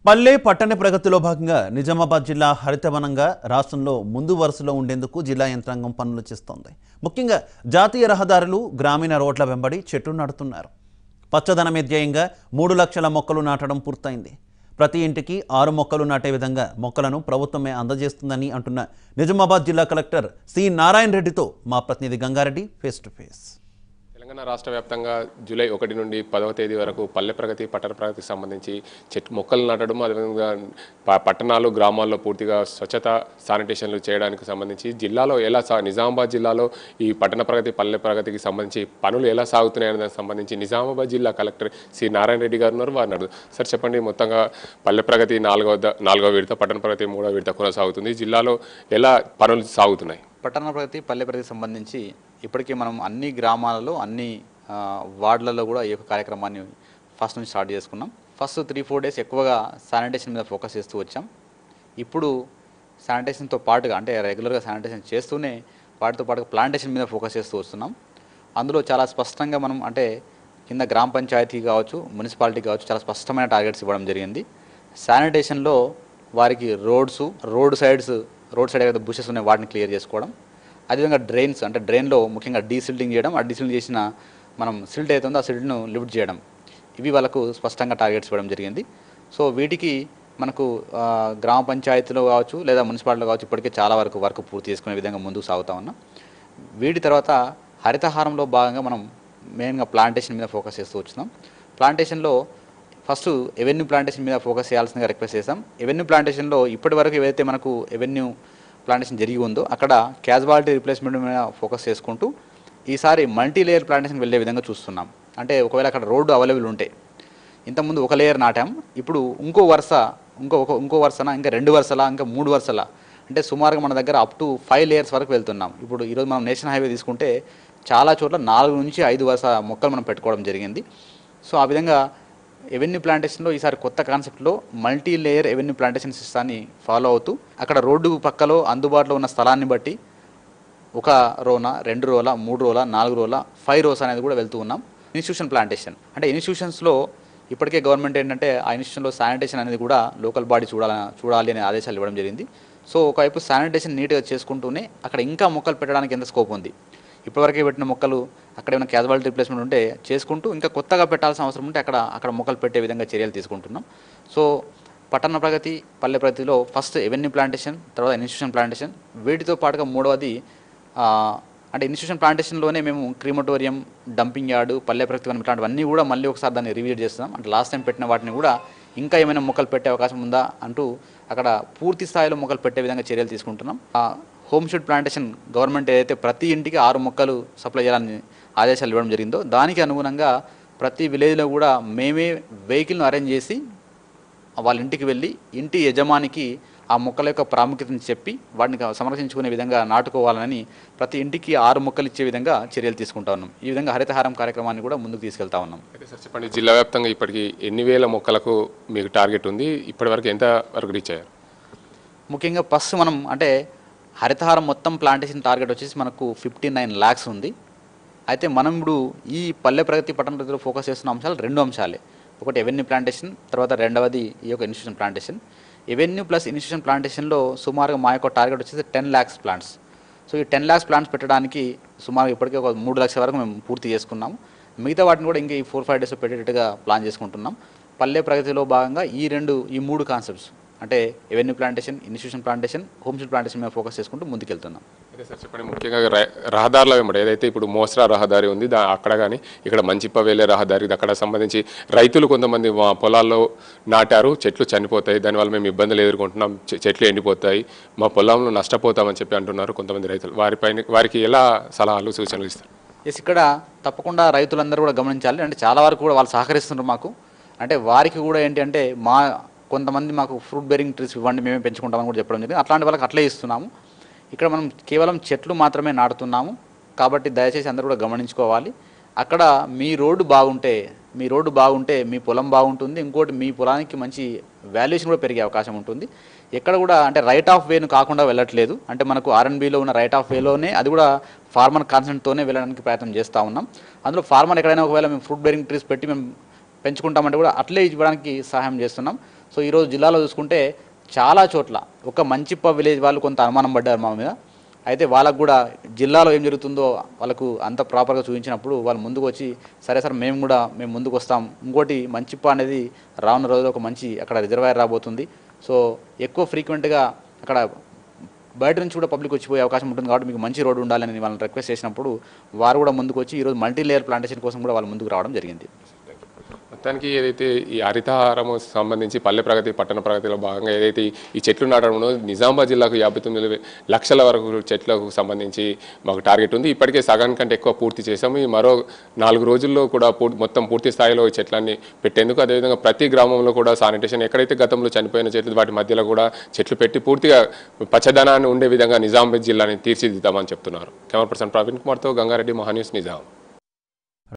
పల్లె పట్టణ ప్రగతిలో భాగంగా నిజామాబాద్ జిల్లా హరితవనంగా రాష్ట్రంలో ముందు వరుసలో ఉండేందుకు జిల్లా యంత్రాంగం పనులు చేస్తోంది ముఖ్యంగా జాతీయ రహదారులు గ్రామీణ రోడ్ల వెంబడి చెట్లు నాటుతున్నారు పచ్చదనమే ధ్యేయంగా మూడు లక్షల మొక్కలు నాటడం పూర్తయింది ప్రతి ఇంటికి ఆరు మొక్కలు నాటే విధంగా మొక్కలను ప్రభుత్వమే అందజేస్తుందని అంటున్న నిజామాబాద్ జిల్లా కలెక్టర్ సి నారాయణ రెడ్డితో మా ప్రతినిధి Gangareddy face to face Telangana రాష్ట్ర వ్యాప్తంగా జూలై ఒకటి నుండి పదవ తేదీ వరకు పల్లె ప్రగతి పట్టణ ప్రగతికి సంబంధించి చెట్టు మొక్కలు నాటడం అదేవిధంగా ప- పట్టణాలు గ్రామాల్లో పూర్తిగా స్వచ్ఛత శానిటేషన్లు చేయడానికి సంబంధించి జిల్లాలో ఎలా సా నిజామాబాద్ జిల్లాలో ఈ పట్టణ ప్రగతి పల్లె ప్రగతికి సంబంధించి పనులు ఎలా సాగుతున్నాయనే దానికి సంబంధించి నిజామాబాద్ జిల్లా కలెక్టర్ సి నారాయణ రెడ్డి గారు ఉన్నారు వారిని అడుగు సార్ చెప్పండి మొత్తంగా పల్లె ప్రగతి నాలుగవ ద- నాలుగవ విడత పట్టణ ప్రగతి మూడవ విడత కొనసాగుతుంది జిల్లాలో ఎలా పనులు సాగుతున్నాయి పట్టణ ప్రగతి పల్లె ప్రగతికి సంబంధించి ఇప్పటికీ మనం అన్ని గ్రామాలలో అన్ని ఆ, వార్డులలో కూడా ఈ యొక్క కార్యక్రమాన్ని ఫస్ట్ నుంచి స్టార్ట్ చేసుకున్నాం ఫస్ట్ త్రీ ఫోర్ డేస్ ఎక్కువగా శానిటేషన్ మీద ఫోకస్ చేస్తూ వచ్చాం ఇప్పుడు శానిటేషన్తో పాటుగా అంటే రెగ్యులర్గా శానిటేషన్ చేస్తూనే వాటితో పాటుగా ప్లాంటేషన్ మీద ఫోకస్ చేస్తూ వస్తున్నాం అందులో చాలా స్పష్టంగా మనం అంటే కింద గ్రామ పంచాయతీ కావచ్చు మున్సిపాలిటీ కావచ్చు చాలా స్పష్టమైన టార్గెట్స్ ఇవ్వడం జరిగింది శానిటేషన్లో వారికి roads road sides road side ఏదైతే బుషెస్ ఉన్నాయో వాటిని క్లియర్ చేసుకోవడం అదేవిధంగా డ్రైన్స్ అంటే డ్రైన్లో ముఖ్యంగా డీసిల్టింగ్ చేయడం ఆ డీసిల్టింగ్ చేసిన మనం సిల్ట్ అయితే ఉందో ఆ సిల్ట్ను లిఫ్ట్ చేయడం ఇవి వాళ్ళకు స్పష్టంగా టార్గెట్స్ ఇవ్వడం జరిగింది సో వీటికి మనకు ఆ, గ్రామ పంచాయతీలో కావచ్చు లేదా మున్సిపాలిటీలో కావచ్చు ఇప్పటికే చాలా వరకు వర్క్ పూర్తి చేసుకునే విధంగా ముందుకు సాగుతా ఉన్నాం వీటి తర్వాత హరితహారంలో భాగంగా మనం మెయిన్గా ప్లాంటేషన్ మీద ఫోకస్ చేస్తూ వచ్చినాం ప్లాంటేషన్లో ఫస్ట్ ఎవెన్యూ ప్లాంటేషన్ మీద ఫోకస్ చేయాల్సిందిగా రిక్వెస్ట్ చేసాం ఎవెన్యూ ప్లాంటేషన్లో ఇప్పటి వరకు ఏవైతే మనకు ఎవెన్యూ ప్లాంటేషన్ జరిగి ఉందో అక్కడ క్యాజువాలిటీ రిప్లేస్మెంట్ మీద ఫోకస్ చేసుకుంటూ ఈసారి మల్టీ లేయర్ ప్లాంటేషన్ వెళ్ళే విధంగా చూస్తున్నాం అంటే ఒకవేళ అక్కడ రోడ్డు అవైలబుల్ ఉంటే ఇంతకుముందు ఒక లేయర్ నాటాం ఇప్పుడు ఇంకో వరుస ఇంకో ఒక ఇంకో వరుసన ఇంకా రెండు వరుసల ఇంకా మూడు వరుసల అంటే సుమారుగా మన దగ్గర అప్ టు ఫైవ్ లేయర్స్ వరకు వెళ్తున్నాం ఇప్పుడు ఈరోజు మనం నేషనల్ హైవే తీసుకుంటే చాలా చోట్ల నాలుగు నుంచి ఐదు వరుస మొక్కలు మనం పెట్టుకోవడం జరిగింది సో ఆ విధంగా ఎవెన్యూ ప్లాంటేషన్లో ఈసారి కొత్త కాన్సెప్ట్లో మల్టీ లేయర్ ఎవెన్యూ ప్లాంటేషన్ సిస్టాన్ని ఫాలో అవుతూ అక్కడ రోడ్డు పక్కలో అందుబాటులో ఉన్న స్థలాన్ని బట్టి ఒక రోన రెండు రోల మూడు రోల నాలుగు రోల ఫైవ్ రోస్ అనేది కూడా వెళ్తూ ఉన్నాం ఇన్స్టిట్యూషన్ ప్లాంటేషన్ అంటే ఇన్స్టిట్యూషన్స్లో ఇప్పటికే గవర్నమెంట్ ఏంటంటే ఆ ఇన్స్టిట్యూషన్లో శానిటేషన్ అనేది కూడా లోకల్ బాడీ చూడాలని చూడాలి అనే ఆదేశాలు ఇవ్వడం జరిగింది సో ఒకవైపు శానిటేషన్ నీట్గా చేసుకుంటూనే అక్కడ ఇంకా మొక్కలు పెట్టడానికి ఎంత స్కోప్ ఉంది ఇప్పటివరకే పెట్టిన మొక్కలు అక్కడ ఏమైనా క్యాజువాలిటీ రిప్లేస్మెంట్ ఉంటే చేసుకుంటూ ఇంకా కొత్తగా పెట్టాల్సిన అవసరం ఉంటే అక్కడ అక్కడ మొక్కలు పెట్టే విధంగా చర్యలు తీసుకుంటున్నాం సో పట్టణ ప్రగతి పల్లె ప్రగతిలో ఫస్ట్ ఎవెన్యూ ప్లాంటేషన్ తర్వాత ఇన్స్టిట్యూషన్ ప్లాంటేషన్ వీటితో పాటుగా మూడవది ఆ, అంటే ఇన్స్టిట్యూషన్ ప్లాంటేషన్లోనే మేము క్రీమటోరియం డంపింగ్ యార్డు పల్లె ప్రగతి వనం ఇట్లాంటివన్నీ కూడా మళ్ళీ ఒకసారి దాన్ని రివ్యూ చేస్తాం అంటే లాస్ట్ టైం పెట్టిన వాటిని కూడా ఇంకా ఏమైనా మొక్కలు పెట్టే అవకాశం ఉందా అంటూ అక్కడ పూర్తి స్థాయిలో మొక్కలు పెట్టే విధంగా చర్యలు తీసుకుంటున్నాం ఆ హోమ్ షూట్ ప్లాంటేషన్ గవర్నమెంట్ ఏదైతే ప్రతి ఇంటికి ఆరు మొక్కలు సప్లై చేయాలని ఆదేశాలు ఇవ్వడం జరిగిందో దానికి అనుగుణంగా ప్రతి విలేజ్లో కూడా మేమే వెహికల్ను అరేంజ్ చేసి వాళ్ళ ఇంటికి వెళ్ళి ఇంటి యజమానికి ఆ మొక్కల యొక్క ప్రాముఖ్యతను చెప్పి వాటిని సంరక్షించుకునే విధంగా నాటుకోవాలని ప్రతి ఇంటికి ఆరు మొక్కలు ఇచ్చే విధంగా చర్యలు తీసుకుంటా ఉన్నాం ఈ విధంగా హరితహారం కార్యక్రమాన్ని కూడా ముందుకు తీసుకెళ్తా ఉన్నాం అయితే సార్ చెప్పండి జిల్లా వ్యాప్తంగా ఇప్పటికి ఎన్ని వేల మొక్కలకు మీకు టార్గెట్ ఉంది ఇప్పటి వరకు ఎంత వరకు రీచ్ అయ్యారు ముఖ్యంగా ఫస్ట్ మనం అంటే హరితహారం మొత్తం ప్లాంటేషన్ టార్గెట్ వచ్చేసి మనకు ఫిఫ్టీ నైన్ ల్యాక్స్ ఉంది అయితే మనం ఇప్పుడు ఈ పల్లె ప్రగతి పట్టణ ప్రగతిలో ఫోకస్ చేస్తున్న అంశాలు రెండు అంశాలే ఒకటి ఎవెన్యూ ప్లాంటేషన్ తర్వాత రెండవది ఈ యొక్క institution plantation avenue plus institution ప్లాంటేషన్లో సుమారుగా మా యొక్క టార్గెట్ వచ్చేసి టెన్ ల్యాక్స్ ప్లాంట్స్ సో ఈ టెన్ ల్యాక్స్ ప్లాంట్స్ పెట్టడానికి సుమారు ఇప్పటికే ఒక మూడు లక్షల వరకు మేము పూర్తి చేసుకున్నాము మిగతా వాటిని కూడా ఇంకా ఈ ఫోర్ ఫైవ్ డేస్ పెట్టేటట్టుగా ప్లాన్ చేసుకుంటున్నాం పల్లె ప్రగతిలో భాగంగా ఈ రెండు ఈ మూడు కాన్సెప్ట్స్ అంటే avenue plantation institution plantation homestead plantation మీద ఫోకస్ చేసుకుంటూ ముందుకెళ్తున్నాం అదే సార్ చెప్పండి ముఖ్యంగా ర- రహదారుల వెంబడి ఏదైతే ఇప్పుడు మోస్రా రహదారి ఉంది దా అక్కడ కానీ ఇక్కడ మంచిప్ప వెళ్ళే రహదారి అక్కడ సంబంధించి రైతులు కొంతమంది మా పొలాల్లో నాటారు చెట్లు చనిపోతాయి దానివల్ల మేము ఇబ్బందులు ఎదుర్కొంటున్నాం చె- చెట్లు ఎండిపోతాయి మా పొలంలో నష్టపోతామని చెప్పి అంటున్నారు కొంతమంది రైతులు వారిపైన వారికి ఎలా సలహాలు సూచనలు ఇస్తారు ఎస్ ఇక్కడ తప్పకుండా రైతులందరూ కూడా గమనించాలి అంటే చాలా వరకు కూడా వాళ్ళు సహకరిస్తున్నారు మాకు అంటే వారికి కూడా ఏంటి అంటే మా కొంతమంది మాకు ఫ్రూట్ బెరింగ్ ట్రీస్ ఇవ్వండి మేమే పెంచుకుంటామని కూడా చెప్పడం జరిగింది అట్లాంటి వాళ్ళకి అట్లే ఇస్తున్నాము ఇక్కడ మనం కేవలం చెట్లు మాత్రమే నాటుతున్నాము కాబట్టి దయచేసి అందరూ కూడా గమనించుకోవాలి అక్కడ మీ రోడ్డు బాగుంటే మీ రోడ్డు బాగుంటే మీ పొలం బాగుంటుంది ఇంకోటి మీ పొలానికి మంచి వాల్యుయేషన్ కూడా పెరిగే అవకాశం ఉంటుంది ఎక్కడ కూడా అంటే రైట్ ఆఫ్ వేను కాకుండా వెళ్ళట్లేదు అంటే మనకు ఆర్ఎన్బిలో ఉన్న రైట్ ఆఫ్ వేలోనే అది కూడా ఫార్మర్ కాన్సెంట్తోనే వెళ్ళడానికి ప్రయత్నం చేస్తూ ఉన్నాం అందులో ఫార్మర్ ఎక్కడైనా ఒకవేళ మేము ఫ్రూట్ బెరింగ్ ట్రీస్ పెట్టి మేము పెంచుకుంటామంటే కూడా అట్లే ఇవ్వడానికి సహాయం చేస్తున్నాం సో ఈరోజు జిల్లాలో చూసుకుంటే చాలా చోట్ల ఒక మంచిప్ప విలేజ్ వాళ్ళు కొంత అనుమానం పడ్డారు మా మీద అయితే వాళ్ళకు కూడా జిల్లాలో ఏం జరుగుతుందో వాళ్ళకు అంత ప్రాపర్గా చూపించినప్పుడు వాళ్ళు ముందుకు వచ్చి సరే సార్ మేము కూడా మేము ముందుకు వస్తాం ఇంకోటి మంచిప్ప అనేది రానున్న రోజుల్లో ఒక మంచి అక్కడ రిజర్వాయర్ రాబోతుంది సో ఎక్కువ ఫ్రీక్వెంట్గా అక్కడ బయట నుంచి కూడా పబ్లిక్ వచ్చిపోయే అవకాశం ఉంటుంది కాబట్టి మీకు మంచి రోడ్డు ఉండాలని వాళ్ళని రిక్వెస్ట్ చేసినప్పుడు వారు కూడా ముందుకు వచ్చి ఈరోజు మల్టీ లేయర్ ప్లాంటేషన్ కోసం కూడా వాళ్ళు ముందుకు రావడం జరిగింది మొత్తానికి ఏదైతే ఈ హరితహారము సంబంధించి పల్లె ప్రగతి పట్టణ ప్రగతిలో భాగంగా ఏదైతే ఈ చెట్లు నాటడంలో నిజామాబాద్ జిల్లాకు యాభై తొమ్మిది వే- లక్షల వరకు చెట్లకు సంబంధించి మాకు టార్గెట్ ఉంది ఇప్పటికే సగానికంటే కంటే ఎక్కువ పూర్తి చేశాము ఈ మరో నాలుగు రోజుల్లో కూడా పూర్తి మొత్తం పూర్తి స్థాయిలో ఈ చెట్లన్నీ పెట్టేందుకు అదేవిధంగా ప్రతి గ్రామంలో కూడా శానిటేషన్ ఎక్కడైతే గతంలో చనిపోయిన చెట్లు వాటి మధ్యలో కూడా చెట్లు పెట్టి పూర్తిగా పచ్చదనాన్ని ఉండే విధంగా నిజామాబాద్ జిల్లాని తీర్చిదిద్దామని చెప్తున్నారు కెమెరా పర్సన్ ప్రవీణ్ కుమార్తో గంగారెడ్డి మహాన్యూస్ నిజాం